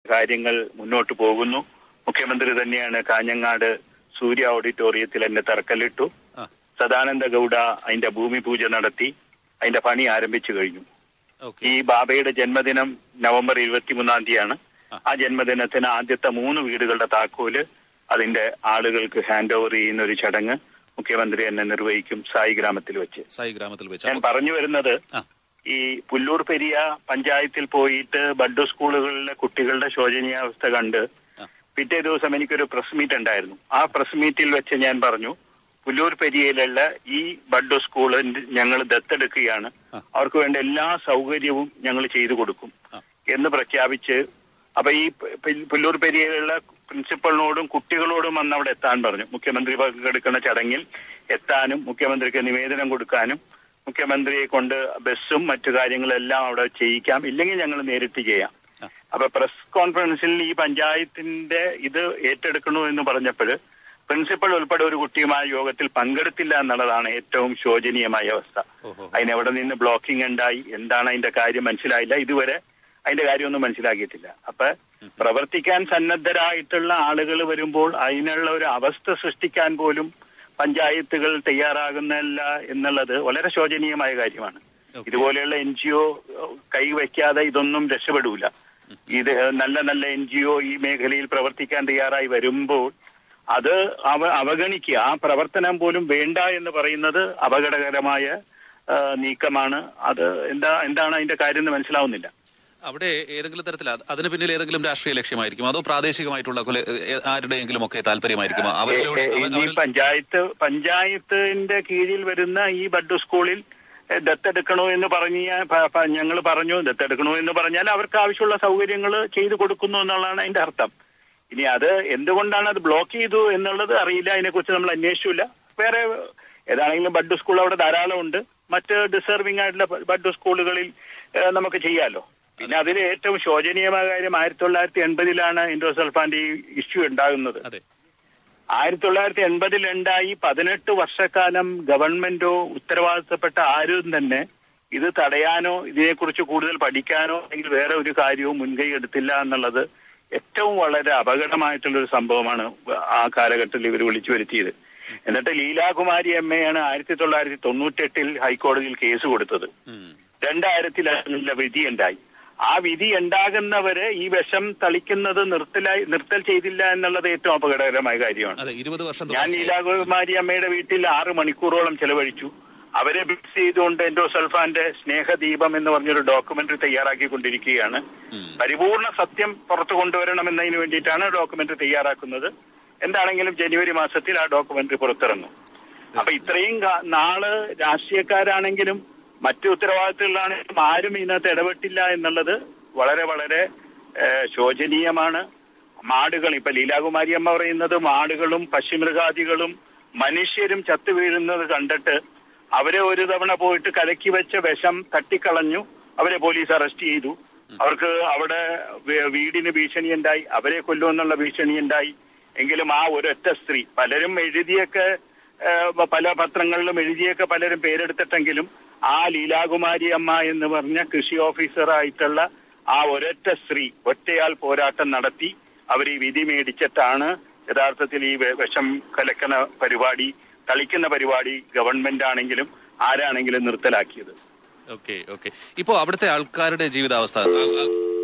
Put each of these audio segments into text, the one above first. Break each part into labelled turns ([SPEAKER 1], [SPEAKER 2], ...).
[SPEAKER 1] കാര്യങ്ങൾ മുന്നോട്ട് പോകുന്നു മുഖ്യമന്ത്രി തന്നെയാണ് കാഞ്ഞങ്ങാട് സൂര്യ ഓഡിറ്റോറിയത്തിൽ എന്നെ തറക്കല്ലിട്ടു
[SPEAKER 2] ആ
[SPEAKER 1] സദാനന്ദ ഗൗഡ അതിന്റെ ഭൂമി പൂജ നടത്തി അതിന്റെ പണി ആരംഭിച്ചു കഴിഞ്ഞു
[SPEAKER 2] ഓക്കെ
[SPEAKER 1] ഈ ബാബയുടെ ജന്മദിനം നവംബർ ഇരുപത്തിമൂന്നാം തീയതിയാണ് ആ ജന്മദിനത്തിന് ആദ്യത്തെ മൂന്ന് വീടുകളുടെ താക്കോല് അതിന്റെ ആളുകൾക്ക് ഹാൻഡ് ഓവർ ചെയ്യുന്ന ഒരു ചടങ്ങ് മുഖ്യമന്ത്രി എന്നെ നിർവഹിക്കും സായി ഗ്രാമത്തിൽ വെച്ച്
[SPEAKER 2] സായി ഗ്രാമത്തിൽ വെച്ച്
[SPEAKER 1] ഞാൻ
[SPEAKER 2] അപ്പൊ-
[SPEAKER 1] പറഞ്ഞു വരുന്നത്
[SPEAKER 2] ആ
[SPEAKER 1] ഈ പുല്ലൂർ പെരിയ പഞ്ചായത്തിൽ പോയിട്ട് ബഡ് സ്കൂളുകളിലെ കുട്ടികളുടെ ശോചനീയാവസ്ഥ കണ്ട്
[SPEAKER 2] ആ.
[SPEAKER 1] പിറ്റേ ദിവസം എനിക്കൊരു പ്രസ് മീറ്റ് ഉണ്ടായിരുന്നു ആ പ്രസ് മീറ്റിൽ വെച്ച് ഞാൻ പറഞ്ഞു പുല്ലൂർ പെരിയയിലുള്ള ഈ ബഡ് സ്കൂൾ ഞങ്ങൾ ദത്തെടുക്കുകയാണ്
[SPEAKER 2] ആ.
[SPEAKER 1] അവർക്ക് വേണ്ട എല്ലാ സൗകര്യവും ഞങ്ങൾ ചെയ്തു കൊടുക്കും
[SPEAKER 2] ആ.
[SPEAKER 1] എന്ന് പ്രഖ്യാപിച്ച് അപ്പൊ ഈ പ- പി- പുല്ലൂർ പെരിയയിലുള്ള പ്രിൻസിപ്പളിനോടും കുട്ടികളോടും വന്ന് അവിടെ എത്താൻ പറഞ്ഞു മുഖ്യമന്ത്രി പങ്കെടുക്കുന്ന ചടങ്ങിൽ എത്താനും മുഖ്യമന്ത്രിക്ക് നിവേദനം കൊടുക്കാനും മുഖ്യമന്ത്രിയെ കൊണ്ട് ബസ്സും മറ്റു കാര്യങ്ങളെല്ലാം അവിടെ ചെയ്യിക്കാം ഇല്ലെങ്കിൽ ഞങ്ങൾ നേരിട്ട് ചെയ്യാം
[SPEAKER 2] ആ.
[SPEAKER 1] അപ്പൊ പ്രസ് കോൺഫറൻസിൽ ഈ പഞ്ചായത്തിന്റെ ഇത് ഏറ്റെടുക്കണു എന്ന് പറഞ്ഞപ്പോൾ പ്രിൻസിപ്പൽ ഉൾപ്പെടെ ഒരു കുട്ടിയുമായ യോഗത്തിൽ പങ്കെടുത്തില്ല എന്നുള്ളതാണ് ഏറ്റവും ശോചനീയമായ അവസ്ഥ
[SPEAKER 2] ഓഹോ
[SPEAKER 1] അതിനെവിടെ നിന്ന് ബ്ലോക്കിംഗ് ഉണ്ടായി എന്താണ് അതിന്റെ കാര്യം മനസ്സിലായില്ല ഇതുവരെ അതിന്റെ കാര്യമൊന്നും മനസ്സിലാക്കിയിട്ടില്ല അപ്പൊ പ്രവർത്തിക്കാൻ സന്നദ്ധരായിട്ടുള്ള ആളുകൾ വരുമ്പോൾ അതിനുള്ള ഒരു അവസ്ഥ സൃഷ്ടിക്കാൻ പോലും പഞ്ചായത്തുകൾ തയ്യാറാകുന്നില്ല എന്നുള്ളത് വളരെ ശോചനീയമായ കാര്യമാണ്
[SPEAKER 2] Okay.
[SPEAKER 1] ഇതുപോലെയുള്ള എൻ ജി ഒ കൈവയ്ക്കാതെ ഇതൊന്നും രക്ഷപ്പെടൂല ഇത് നല്ല നല്ല എൻ ജി ഒ ഈ മേഖലയിൽ പ്രവർത്തിക്കാൻ തയ്യാറായി വരുമ്പോൾ അത് അവ അവഗണിക്കുക ആ പ്രവർത്തനം പോലും വേണ്ട എന്ന് പറയുന്നത് അപകടകരമായ ആ, നീക്കമാണ് അത് എന്താ എന്താണ് അതിന്റെ കാര്യം എന്ന് മനസ്സിലാവുന്നില്ല
[SPEAKER 2] അവിടെ ഏതെങ്കിലും തരത്തിൽ അത് അതിന് പിന്നിൽ ഏതെങ്കിലും രാഷ്ട്രീയ ലക്ഷ്യമായിരിക്കും അതോ പ്രാദേശികമായിട്ടുള്ള കുല- ഏ- ആരുടെയെങ്കിലും ഒക്കെ താല്പര്യമായിരിക്കുമോ അവരിലൂടെ
[SPEAKER 1] ഏ, ഏ,
[SPEAKER 2] അവ-
[SPEAKER 1] ഈ
[SPEAKER 2] അവരിൽ-
[SPEAKER 1] പഞ്ചായത്ത് പഞ്ചായത്തിന്റെ കീഴിൽ വരുന്ന ഈ ബഡ് സ്കൂളിൽ ഏ, ദത്തെടുക്കണോ എന്ന് പറഞ്ഞ ഞങ്ങൾ പറഞ്ഞു ദത്തെടുക്കണോ എന്ന് പറഞ്ഞാൽ അവർക്ക് ആവശ്യമുള്ള സൗകര്യങ്ങൾ ചെയ്തു കൊടുക്കുന്നു എന്നുള്ളതാണ് അതിന്റെ അർത്ഥം ഇനി അത് എന്തുകൊണ്ടാണ് അത് ബ്ലോക്ക് ചെയ്തു എന്നുള്ളത് അറിയില്ല അതിനെക്കുറിച്ച് നമ്മൾ അന്വേഷിച്ചില്ല വേറെ ഏതാണെങ്കിലും ബഡ് സ്കൂൾ അവിടെ ധാരാളം ഉണ്ട് മറ്റ് ഡിസർവിംഗ് ആയിട്ടുള്ള ബഡ് സ്കൂളുകളിൽ ഏ, നമുക്ക് ചെയ്യാലോ പിന്നെ അതിൽ ഏറ്റവും ശോചനീയമായ കാര്യം ആയിരത്തി തൊള്ളായിരത്തി എൺപതിലാണ് ഇൻഡോസൾഫാന്റെ ഈ ഇഷ്യൂ ഉണ്ടാകുന്നത്
[SPEAKER 2] അതെ
[SPEAKER 1] ആയിരത്തി തൊള്ളായിരത്തി എൺപതിൽ ഉണ്ടായി പതിനെട്ട് വർഷക്കാലം ഗവൺമെന്റോ ഉത്തരവാദിത്തപ്പെട്ട ആരും തന്നെ ഇത് തടയാനോ ഇതിനെക്കുറിച്ച് കൂടുതൽ പഠിക്കാനോ അല്ലെങ്കിൽ വേറെ ഒരു കാര്യവും മുൻകൈ എടുത്തില്ല എന്നുള്ളത് ഏറ്റവും വളരെ അപകടമായിട്ടുള്ള ഒരു സംഭവമാണ് ആ കാലഘട്ടത്തിൽ ഇവർ വിളിച്ചു വരുത്തിയത് എന്നിട്ട് ലീലാകുമാരി എം എയാണ് ആയിരത്തി തൊള്ളായിരത്തി തൊണ്ണൂറ്റെട്ടിൽ ഹൈക്കോടതിയിൽ കേസ് കൊടുത്തത്
[SPEAKER 2] ഉം.
[SPEAKER 1] രണ്ടായിരത്തിൽ അതിനുള്ള വിധി ഉണ്ടായി ആ വിധി ഉണ്ടാകുന്നവരെ ഈ വിഷം തളിക്കുന്നത് നിർത്തലായി നിർത്തൽ ചെയ്തില്ല എന്നുള്ളത് ഏറ്റവും അപകടകരമായ കാര്യമാണ്
[SPEAKER 2] അതെ ഇരുപത് വർഷം
[SPEAKER 1] ഞാൻ
[SPEAKER 2] തുടർച്ചയായി.
[SPEAKER 1] ലീലാകുമാരി അമ്മയുടെ വീട്ടിൽ ആറ് മണിക്കൂറോളം ചെലവഴിച്ചു അവരെ ബിക്സ് ചെയ്തുകൊണ്ട് എൻഡോസൾഫാന്റെ സ്നേഹദീപം എന്ന് പറഞ്ഞൊരു ഡോക്യുമെന്ററി തയ്യാറാക്കിക്കൊണ്ടിരിക്കുകയാണ്
[SPEAKER 2] ഉം.
[SPEAKER 1] പരിപൂർണ സത്യം പുറത്തു കൊണ്ടുവരണം എന്നതിന് വേണ്ടിയിട്ടാണ് ഡോക്യുമെന്ററി തയ്യാറാക്കുന്നത് എന്താണെങ്കിലും ജനുവരി മാസത്തിൽ ആ ഡോക്യുമെന്ററി പുറത്തിറങ്ങും അപ്പൊ ഇത്രയും കാ- നാള് രാഷ്ട്രീയക്കാരാണെങ്കിലും മറ്റു ഉത്തരവാദിത്തങ്ങളാണെങ്കിലും ആരും ഇതിനകത്ത് ഇടപെട്ടില്ല എന്നുള്ളത് വളരെ വളരെ ഏഹ്, ശോചനീയമാണ് മാടുകൾ ഇപ്പൊ ലീലാകുമാരി അമ്മ പറയുന്നത് മാടുകളും പശുമൃഗാദികളും മനുഷ്യരും ചത്തു വീഴുന്നത് കണ്ടിട്ട് അവരെ ഒരു തവണ പോയിട്ട് കലക്കി വെച്ച വിഷം തട്ടിക്കളഞ്ഞു അവരെ പോലീസ് അറസ്റ്റ് ചെയ്തു അവർക്ക് അവിടെ വേ- വീടിന് ഭീഷണി ഉണ്ടായി അവരെ കൊല്ലുമെന്നുള്ള ഭീഷണി ഉണ്ടായി എങ്കിലും ആ ഒരൊറ്റ സ്ത്രീ പലരും എഴുതിയൊക്കെ ഏഹ്, പല പത്രങ്ങളിലും എഴുതിയൊക്കെ പലരും പേരെടുത്തിട്ടെങ്കിലും ആ ലീലാകുമാരി അമ്മ എന്ന് പറഞ്ഞ കൃഷി ഓഫീസറായിട്ടുള്ള ആ ഒരൊറ്റ സ്ത്രീ ഒറ്റയാൾ പോരാട്ടം നടത്തി അവർ ഈ വിധി മേടിച്ചിട്ടാണ് യഥാർത്ഥത്തിൽ ഈ വെ- വിഷം കലക്കണ പരിപാടി കളിക്കുന്ന പരിപാടി ഗവൺമെന്റ് ആണെങ്കിലും ആരാണെങ്കിലും നിർത്തലാക്കിയത്
[SPEAKER 2] ഓക്കെ ഓക്കെ ഇപ്പോ അവിടുത്തെ ആൾക്കാരുടെ ജീവിതാവസ്ഥ ആ, ആ,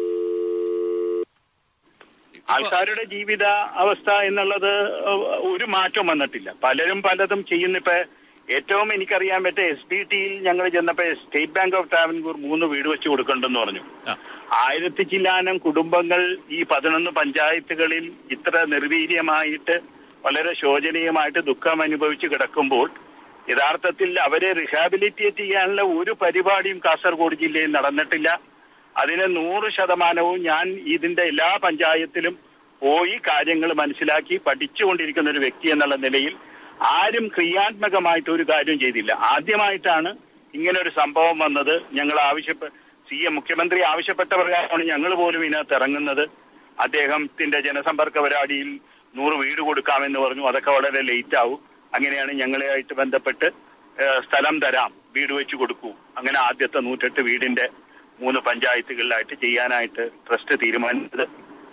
[SPEAKER 2] ഇപ്പോ-
[SPEAKER 1] ആൾക്കാരുടെ ജീവിത അവസ്ഥ എന്നുള്ളത് ഒരു മാറ്റം വന്നിട്ടില്ല പലരും പലതും ചെയ്യുന്ന ഇപ്പൊ ഏറ്റവും എനിക്കറിയാൻ പറ്റിയ എസ് ബി ടിയിൽ ഞങ്ങൾ ചെന്നപ്പോ സ്റ്റേറ്റ് ബാങ്ക് ഓഫ് ട്രാവൻകൂർ മൂന്ന് വീട് വെച്ച് കൊടുക്കണ്ടെന്ന് പറഞ്ഞു
[SPEAKER 2] ആ,
[SPEAKER 1] ആയിരത്തി ചില്ലാനം കുടുംബങ്ങൾ ഈ പതിനൊന്ന് പഞ്ചായത്തുകളിൽ ഇത്ര നിർവീര്യമായിട്ട് വളരെ ശോചനീയമായിട്ട് ദുഃഖം അനുഭവിച്ച് കിടക്കുമ്പോൾ യഥാർത്ഥത്തിൽ അവരെ റിഹാബിലിറ്റേറ്റ് ചെയ്യാനുള്ള ഒരു പരിപാടിയും കാസർഗോഡ് ജില്ലയിൽ നടന്നിട്ടില്ല അതിന് നൂറ് ശതമാനവും ഞാൻ ഇതിന്റെ എല്ലാ പഞ്ചായത്തിലും പോയി കാര്യങ്ങൾ മനസ്സിലാക്കി പഠിച്ചുകൊണ്ടിരിക്കുന്ന ഒരു വ്യക്തി എന്നുള്ള നിലയിൽ ആരും ക്രിയാത്മകമായിട്ട് ഒരു കാര്യം ചെയ്തില്ല ആദ്യമായിട്ടാണ് ഇങ്ങനെ ഒരു സംഭവം വന്നത് ഞങ്ങൾ ആവശ്യപ്പെ സി എം മുഖ്യമന്ത്രി ആവശ്യപ്പെട്ട പ്രകാരമാണ് ഞങ്ങൾ പോലും ഇതിനകത്ത് ഇറങ്ങുന്നത് അദ്ദേഹത്തിന്റെ ജനസമ്പർക്ക പരിപാടിയിൽ നൂറ് വീട് കൊടുക്കാമെന്ന് പറഞ്ഞു അതൊക്കെ വളരെ ലേറ്റ് ആവും അങ്ങനെയാണ് ഞങ്ങളുമായിട്ട് ബന്ധപ്പെട്ട് ഏഹ്, സ്ഥലം തരാം വീട് വെച്ച് കൊടുക്കൂ അങ്ങനെ ആദ്യത്തെ നൂറ്റെട്ട് വീടിന്റെ മൂന്ന് പഞ്ചായത്തുകളിലായിട്ട് ചെയ്യാനായിട്ട് ട്രസ്റ്റ് തീരുമാനിച്ചത്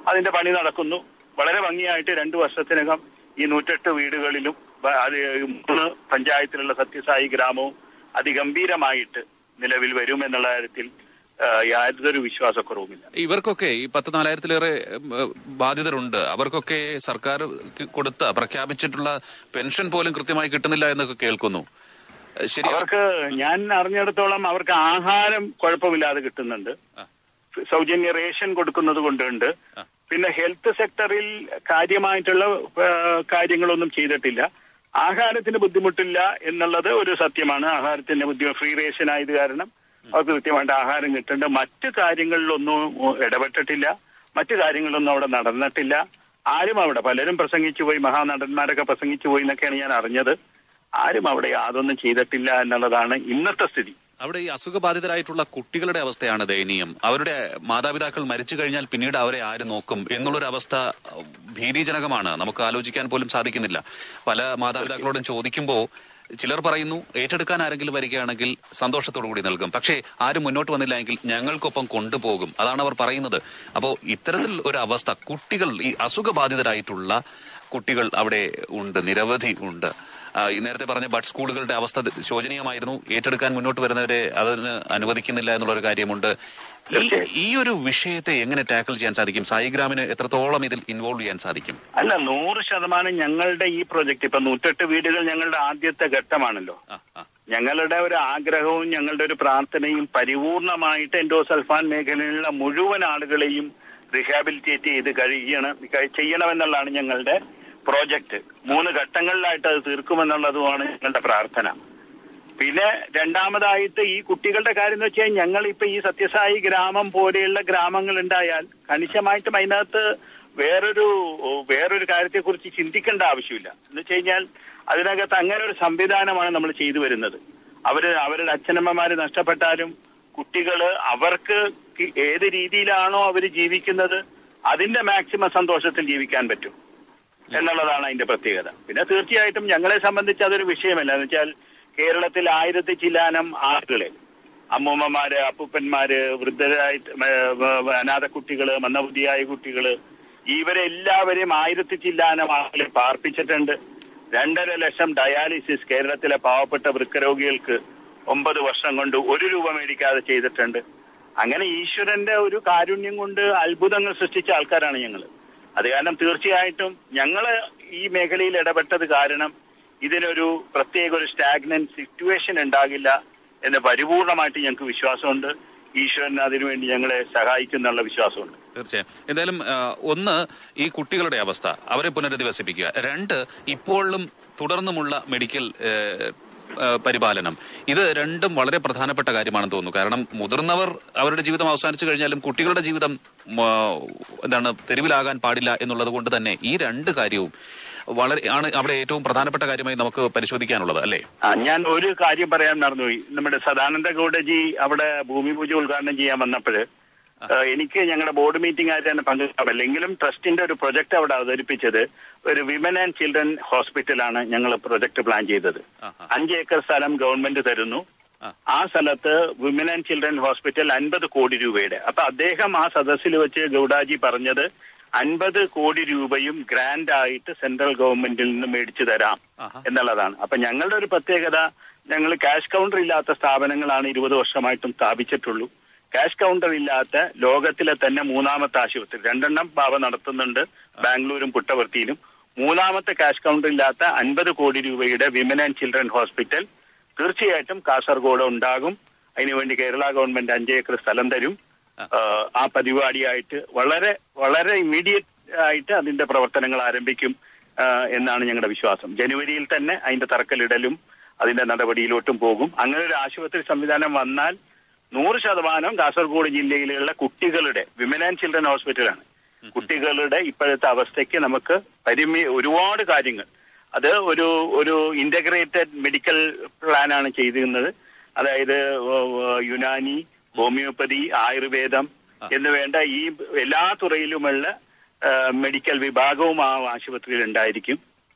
[SPEAKER 1] അതിന്റെ പണി നടക്കുന്നു വളരെ ഭംഗിയായിട്ട് രണ്ടു വർഷത്തിനകം ഈ നൂറ്റെട്ട് വീടുകളിലും വ- അത് മൂന്ന് പഞ്ചായത്തിലുള്ള സത്യസായി ഗ്രാമവും അതിഗംഭീരമായിട്ട് നിലവിൽ വരും എന്നുള്ള കാര്യത്തിൽ ആ, യാതൊരു വിശ്വാസക്കുറവുമില്ല
[SPEAKER 2] ഇവർക്കൊക്കെ ഈ പത്ത് നാലായിരത്തിലേറെ ഉം, ഏഹ്, ബാധിതരുണ്ട് അവർക്കൊക്കെ സർക്കാർ ക്ക് കൊടുത്ത പ്രഖ്യാപിച്ചിട്ടുള്ള പെൻഷൻ പോലും കൃത്യമായി കിട്ടുന്നില്ല എന്നൊക്കെ കേൾക്കുന്നു ഏഹ്, ശരി
[SPEAKER 1] അവർക്ക് ഞാൻ അറിഞ്ഞിടത്തോളം അവർക്ക് ആഹാരം കുഴപ്പമില്ലാതെ കിട്ടുന്നുണ്ട്
[SPEAKER 2] ആ.
[SPEAKER 1] സൗജന്യ റേഷൻ കൊടുക്കുന്നത് കൊണ്ടുണ്ട്
[SPEAKER 2] ആ.
[SPEAKER 1] പിന്നെ ഹെൽത്ത് സെക്ടറിൽ കാര്യമായിട്ടുള്ള ആ, കാര്യങ്ങളൊന്നും ചെയ്തിട്ടില്ല ആഹാരത്തിന് ബുദ്ധിമുട്ടില്ല എന്നുള്ളത് ഒരു സത്യമാണ് ആഹാരത്തിന്റെ ബുദ്ധിമുട്ട് ഫ്രീ റേഷൻ ആയത് കാരണം അവർക്ക് കൃത്യമായിട്ട് ആഹാരം കിട്ടുന്നുണ്ട് മറ്റു കാര്യങ്ങളിലൊന്നും ഇടപെട്ടിട്ടില്ല മറ്റു കാര്യങ്ങളൊന്നും അവിടെ നടന്നിട്ടില്ല ആരും അവിടെ പലരും പ്രസംഗിച്ചു പോയി മഹാനടന്മാരൊക്കെ പ്രസംഗിച്ചു പോയി എന്നൊക്കെയാണ് ഞാൻ അറിഞ്ഞത് ആരും അവിടെ യാതൊന്നും ചെയ്തിട്ടില്ല എന്നുള്ളതാണ് ഇന്നത്തെ സ്ഥിതി
[SPEAKER 2] അവിടെ ഈ അസുഖബാധിതരായിട്ടുള്ള കുട്ടികളുടെ അവസ്ഥയാണ് ദയനീയം അവരുടെ മാതാപിതാക്കൾ മരിച്ചു കഴിഞ്ഞാൽ പിന്നീട് അവരെ ആര് നോക്കും എന്നുള്ളൊരു അവസ്ഥ അഹ്, ഭീതിജനകമാണ് നമുക്ക് ആലോചിക്കാൻ പോലും സാധിക്കുന്നില്ല പല മാതാപിതാക്കളോടും ചോദിക്കുമ്പോൾ ചിലർ പറയുന്നു ഏറ്റെടുക്കാൻ ആരെങ്കിലും വരികയാണെങ്കിൽ സന്തോഷത്തോടു കൂടി നൽകും പക്ഷേ ആരും മുന്നോട്ട് വന്നില്ല എങ്കിൽ ഞങ്ങൾക്കൊപ്പം കൊണ്ടുപോകും അതാണ് അവർ പറയുന്നത് അപ്പോൾ ഇത്തരത്തിൽ ഒരു അവസ്ഥ കുട്ടികൾ ഈ അസുഖബാധിതരായിട്ടുള്ള കുട്ടികൾ അവിടെ ഉണ്ട് നിരവധി ഉണ്ട് ആ, ഈ നേരത്തെ പറഞ്ഞ ബഡ് സ്കൂളുകളുടെ അവസ്ഥ ദ- ശോചനീയമായിരുന്നു ഏറ്റെടുക്കാൻ മുന്നോട്ട് വരുന്നവരെ അതിന് അനുവദിക്കുന്നില്ല എന്നുള്ള ഒരു കാര്യമുണ്ട് ഈ ഈ ഒരു വിഷയത്തെ എങ്ങനെ ടാക്കിൾ ചെയ്യാൻ സാധിക്കും സായിഗ്രാമിന് എത്രത്തോളം ഇതിൽ ഇൻവോൾവ് ചെയ്യാൻ സാധിക്കും
[SPEAKER 1] അല്ല നൂറ് ശതമാനം ഞങ്ങളുടെ ഈ പ്രൊജക്ട് ഇപ്പൊ നൂറ്റെട്ട് വീടുകൾ ഞങ്ങളുടെ ആദ്യത്തെ ഘട്ടമാണല്ലോ
[SPEAKER 2] ആ, ആ.
[SPEAKER 1] ഞങ്ങളുടെ ഒരു ആഗ്രഹവും ഞങ്ങളുടെ ഒരു പ്രാർത്ഥനയും പരിപൂർണമായിട്ട് എൻഡോസൾഫാൻ മേഖലയിലുള്ള മുഴുവൻ ആളുകളെയും റീഹാബിലിറ്റേറ്റ് ചെയ്ത് കഴിയണം കഴി- ചെയ്യണമെന്നുള്ളതാണ് ഞങ്ങളുടെ പ്രോജക്റ്റ് മൂന്ന് ഘട്ടങ്ങളിലായിട്ട് അത് തീർക്കുമെന്നുള്ളതുമാണ് ഞങ്ങളുടെ പ്രാർത്ഥന പിന്നെ രണ്ടാമതായിട്ട് ഈ കുട്ടികളുടെ കാര്യം എന്ന് വെച്ചാൽ ഞങ്ങൾ ഇപ്പൊ ഈ സത്യസായി ഗ്രാമം പോലെയുള്ള ഗ്രാമങ്ങൾ ഉണ്ടായാൽ കണിശമായിട്ടും അതിനകത്ത് വേറൊരു വേറൊരു കാര്യത്തെക്കുറിച്ച് ചിന്തിക്കേണ്ട ആവശ്യമില്ല എന്ന് വെച്ച് കഴിഞ്ഞാൽ അതിനകത്ത് അങ്ങനെ ഒരു സംവിധാനമാണ് നമ്മൾ ചെയ്തു വരുന്നത് അവര് അവരുടെ അച്ഛനമ്മമാര് നഷ്ടപ്പെട്ടാലും കുട്ടികള് അവർക്ക് കി- ഏത് രീതിയിലാണോ അവർ ജീവിക്കുന്നത് അതിന്റെ മാക്സിമം സന്തോഷത്തിൽ ജീവിക്കാൻ പറ്റും എന്നുള്ളതാണ് അതിന്റെ പ്രത്യേകത പിന്നെ തീർച്ചയായിട്ടും ഞങ്ങളെ സംബന്ധിച്ച് അതൊരു വിഷയമല്ല എന്ന് വെച്ചാൽ കേരളത്തിൽ ആയിരത്തി ചില്ലാനം ആളുകളെ അമ്മൂമ്മമാര് അപ്പൂപ്പന്മാര് വൃദ്ധരായിട്ട് ഏ, ഏ, അനാഥ കുട്ടികള് മന്ദബുദ്ധിയായ കുട്ടികള് ഇവരെല്ലാവരെയും ആയിരത്തി ചില്ലാനം ആളുകളെ പാർപ്പിച്ചിട്ടുണ്ട് രണ്ടര ലക്ഷം ഡയാലിസിസ് കേരളത്തിലെ പാവപ്പെട്ട വൃക്കരോഗികൾക്ക് ഒമ്പത് വർഷം കൊണ്ട് ഒരു രൂപ മേടിക്കാതെ ചെയ്തിട്ടുണ്ട് അങ്ങനെ ഈശ്വരന്റെ ഒരു കാരുണ്യം കൊണ്ട് അത്ഭുതങ്ങൾ സൃഷ്ടിച്ച ആൾക്കാരാണ് ഞങ്ങൾ അത് കാരണം തീർച്ചയായിട്ടും ഞങ്ങള് ഈ മേഖലയിൽ ഇടപെട്ടത് കാരണം ഇതിനൊരു പ്രത്യേക ഒരു സ്റ്റാഗ്നന്റ് സിറ്റുവേഷൻ ഉണ്ടാകില്ല എന്ന് പരിപൂർണമായിട്ട് ഞങ്ങൾക്ക് വിശ്വാസമുണ്ട് ഈശ്വരൻ അതിനുവേണ്ടി ഞങ്ങളെ സഹായിക്കുന്നുള്ള വിശ്വാസമുണ്ട്
[SPEAKER 2] തീർച്ചയായും എന്തായാലും ആ, ഒന്ന് ഈ കുട്ടികളുടെ അവസ്ഥ അവരെ പുനരധിവസിപ്പിക്കുക രണ്ട് ഇപ്പോഴും തുടർന്നുമുള്ള മെഡിക്കൽ ഏ, ഏ, പരിപാലനം ഇത് രണ്ടും വളരെ പ്രധാനപ്പെട്ട കാര്യമാണെന്ന് തോന്നുന്നു കാരണം മുതിർന്നവർ അവരുടെ ജീവിതം അവസാനിച്ചു കഴിഞ്ഞാലും കുട്ടികളുടെ ജീവിതം ആ, എന്താണ് തെരുവിലാകാൻ പാടില്ല എന്നുള്ളത് കൊണ്ട് തന്നെ ഈ രണ്ട് കാര്യവും വളരെ ആണ് അവിടെ ഏറ്റവും പ്രധാനപ്പെട്ട കാര്യമായി നമുക്ക് പരിശോധിക്കാനുള്ളത് അല്ലേ
[SPEAKER 1] ആ ഞാൻ ഒരു കാര്യം പറയാൻ മറന്നുപോയി നമ്മുടെ സദാനന്ദ ഗൗഡജി അവിടെ ഭൂമി പൂജ ഉദ്ഘാടനം ചെയ്യാൻ വന്നപ്പോഴ് എനിക്ക് ഞങ്ങളുടെ ബോർഡ് മീറ്റിംഗ് ആയിട്ട് തന്നെ പങ്കെടുക്കാം അല്ലെങ്കിലും ട്രസ്റ്റിന്റെ ഒരു പ്രൊജക്ട് അവിടെ അവതരിപ്പിച്ചത് ഒരു വിമൻ ആൻഡ് ചിൽഡ്രൻ ഹോസ്പിറ്റലാണ് ഞങ്ങൾ പ്രൊജക്ട് പ്ലാൻ ചെയ്തത്
[SPEAKER 2] ആഹാ.
[SPEAKER 1] അഞ്ച് ഏക്കർ സ്ഥലം ഗവൺമെന്റ് തരുന്നു
[SPEAKER 2] ആ.
[SPEAKER 1] ആ സ്ഥലത്ത് വിമൻ ആൻഡ് ചിൽഡ്രൻ ഹോസ്പിറ്റൽ അൻപത് കോടി രൂപയുടെ അപ്പൊ അദ്ദേഹം ആ സദസ്സിൽ വെച്ച് ഗൗഡാജി പറഞ്ഞത് അൻപത് കോടി രൂപയും ഗ്രാൻഡ് ആയിട്ട് സെൻട്രൽ ഗവൺമെന്റിൽ നിന്ന് മേടിച്ചു തരാം
[SPEAKER 2] ആഹാ.
[SPEAKER 1] എന്നുള്ളതാണ് അപ്പൊ ഞങ്ങളുടെ ഒരു പ്രത്യേകത ഞങ്ങൾ ക്യാഷ് കൗണ്ടർ ഇല്ലാത്ത സ്ഥാപനങ്ങളാണ് ഇരുപത് വർഷമായിട്ടും സ്ഥാപിച്ചിട്ടുള്ളൂ ക്യാഷ് കൗണ്ടർ ഇല്ലാത്ത ലോകത്തിലെ തന്നെ മൂന്നാമത്തെ ആശുപത്രി രണ്ടെണ്ണം ബാബ നടത്തുന്നുണ്ട് ബാംഗ്ലൂരും പുട്ടവർത്തിയിലും മൂന്നാമത്തെ ക്യാഷ് കൗണ്ടർ ഇല്ലാത്ത അൻപത് കോടി രൂപയുടെ വിമൻ ആൻഡ് ചിൽഡ്രൻ ഹോസ്പിറ്റൽ തീർച്ചയായിട്ടും കാസർഗോഡ് ഉണ്ടാകും അതിനുവേണ്ടി കേരള ഗവൺമെന്റ് അഞ്ച് ഏക്കർ സ്ഥലം തരും ആഹ് ആ പരിപാടിയായിട്ട് വളരെ വളരെ ഇമ്മീഡിയറ്റ് ആയിട്ട് അതിന്റെ പ്രവർത്തനങ്ങൾ ആരംഭിക്കും ആഹ് എന്നാണ് ഞങ്ങളുടെ വിശ്വാസം ജനുവരിയിൽ തന്നെ അതിന്റെ തറക്കല്ലിടലും അതിന്റെ നടപടിയിലോട്ടും പോകും അങ്ങനെ ഒരു ആശുപത്രി സംവിധാനം വന്നാൽ നൂറ് ശതമാനം കാസർഗോഡ് ജില്ലയിലുള്ള കുട്ടികളുടെ വിമൻ ആൻഡ് ചിൽഡ്രൻ ഹോസ്പിറ്റലാണ് കുട്ടികളുടെ ഇപ്പോഴത്തെ അവസ്ഥയ്ക്ക് നമുക്ക് പരിമി ഒരുപാട് കാര്യങ്ങൾ അത് ഒരു ഒരു ഇന്റഗ്രേറ്റഡ് മെഡിക്കൽ പ്ലാനാണ് ചെയ്തിരുന്നത് അതായത് ഏഹ്, ഏഹ്, യുനാനി ഹോമിയോപ്പതി ആയുർവേദം എന്ന് വേണ്ട ഈ എല്ലാ തുറയിലുമുള്ള ഏഹ്, മെഡിക്കൽ വിഭാഗവും ആ ആശുപത്രിയിൽ ഉണ്ടായിരിക്കും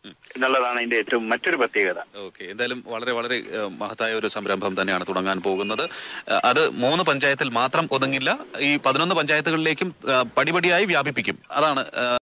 [SPEAKER 1] എന്നുള്ളതാണ് അതിന്റെ ഏറ്റവും മറ്റൊരു പ്രത്യേകത
[SPEAKER 2] ഓക്കെ എന്തായാലും വളരെ വളരെ ഏഹ്, മഹത്തായ ഒരു സംരംഭം തന്നെയാണ് തുടങ്ങാൻ പോകുന്നത് ഏഹ്, അത് മൂന്ന് പഞ്ചായത്തിൽ മാത്രം ഒതുങ്ങില്ല ഈ പതിനൊന്ന് പഞ്ചായത്തുകളിലേക്കും ഏഹ്, പടിപടിയായി വ്യാപിപ്പിക്കും അതാണ് ഏഹ്,